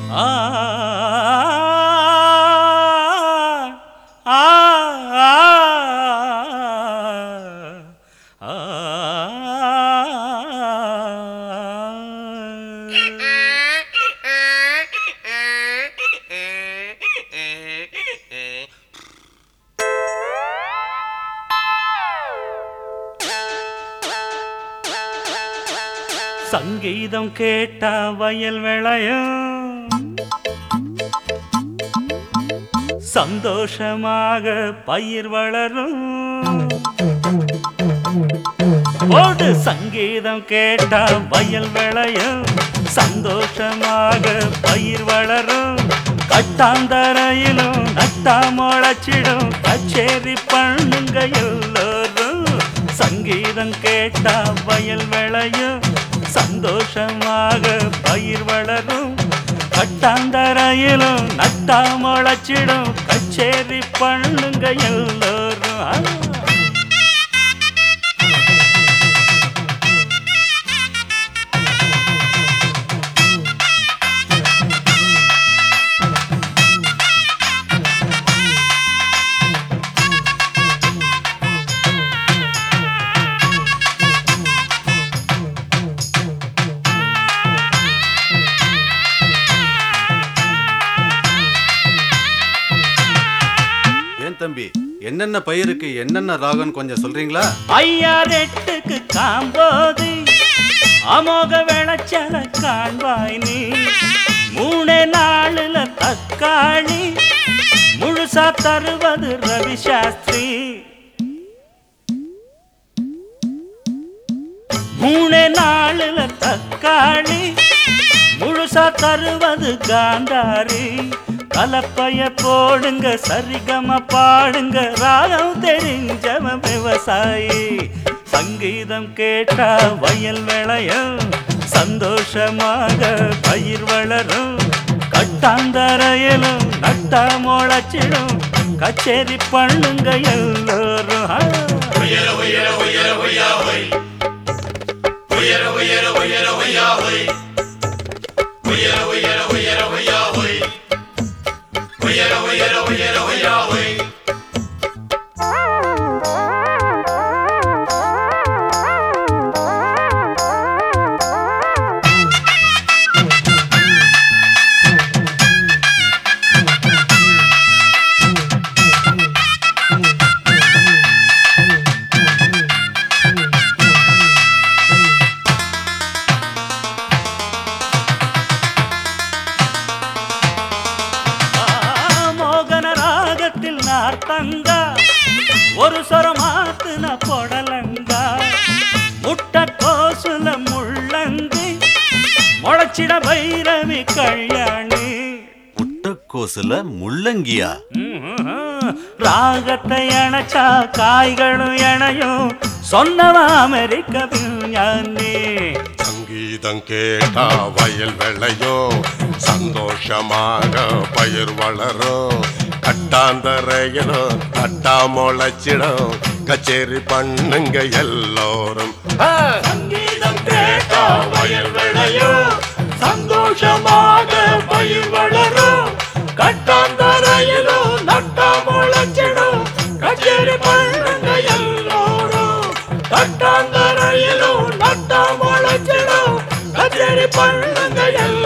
ஆ ஆ ஆ சங்கீதம் கேட்டா வயல் விளையும் சந்தோஷமாக பயிர் வளரும் போடு சங்கீதம் கேட்டா வயல் விளையும் சந்தோஷமாக பயிர் வளரும் கட்டாந்தரையிலும் நட்டா முளைச்சிடும் கச்சேரி பண்ணுங்க எல்லோரும் சங்கீதம் கேட்டா வயல் விளையும் சந்தோஷமாக பயிர் வளரும் கட்டாந்தரையிலும் நட்டா முளைச்சிடும் கச்சேரி பண்ணுங்க எல்லோரும் ஆ. ஏன் தம்பி என்னென்ன பயிருக்கு என்னென்ன ராகம் கொஞ்சம் சொல்றீங்களா ஐயா ரெட்டுக்கு காம்போது அமோக விளைச்சல காண்பாய் நீ மூணே நாளுல தக்காளி முழுசா தருவது ரவி சாஸ்திரி மூணே நாளுல தக்காளி முழுசா தருவது காந்தாரி கலப்பைய போடுங்க சரிகம பாடுங்க ராகம் தெரிஞ்சவன் விவசாயி சங்கீதம் கேட்டா வயல் விளையும் சந்தோஷமாக பயிர் வளரும் கட்டாந்தரையிலும் நட்டா முளைச்சிடும் கச்சேரி பண்ணுங்க எல்லோரும் ஆ. மோகன ராகத்தில் நார்த்தங்க ஒரு சொரமாத்துன பொடலங்க முட்டை கோசுல முள்ளங்கி முளைச்சிட பைரவி கல்யாணி முட்டைக்கோசுல முள்ளங்கியா ம்ஹும். ராகத்தை அணைச்சா காய்களும் இணையும் சொன்னவ அமெரிக்க விஞ்ஞானி சங்கீதம் கேட்டா வயல் விளையும் சந்தோஷமாக பயிர் வளரும் கட்டாந்தரையிலும் கட்டா முளைச்சிடும் கச்சேரி பண்ணுங்க எல்லோரும் சங்கீதம் கேட்டா வயல் விளையும் சந்தோஷமாக பயிர் வளரும் கட்டாந்தரையிலும் நட்டா முளைச்சிடும் கச்சேரி பண்ணுங்க எல்லோரும் கட்டாந்தரையிலும் நட்டா முளைச்சிடும் கச்சேரி பண்ணுங்க எல்லோரும்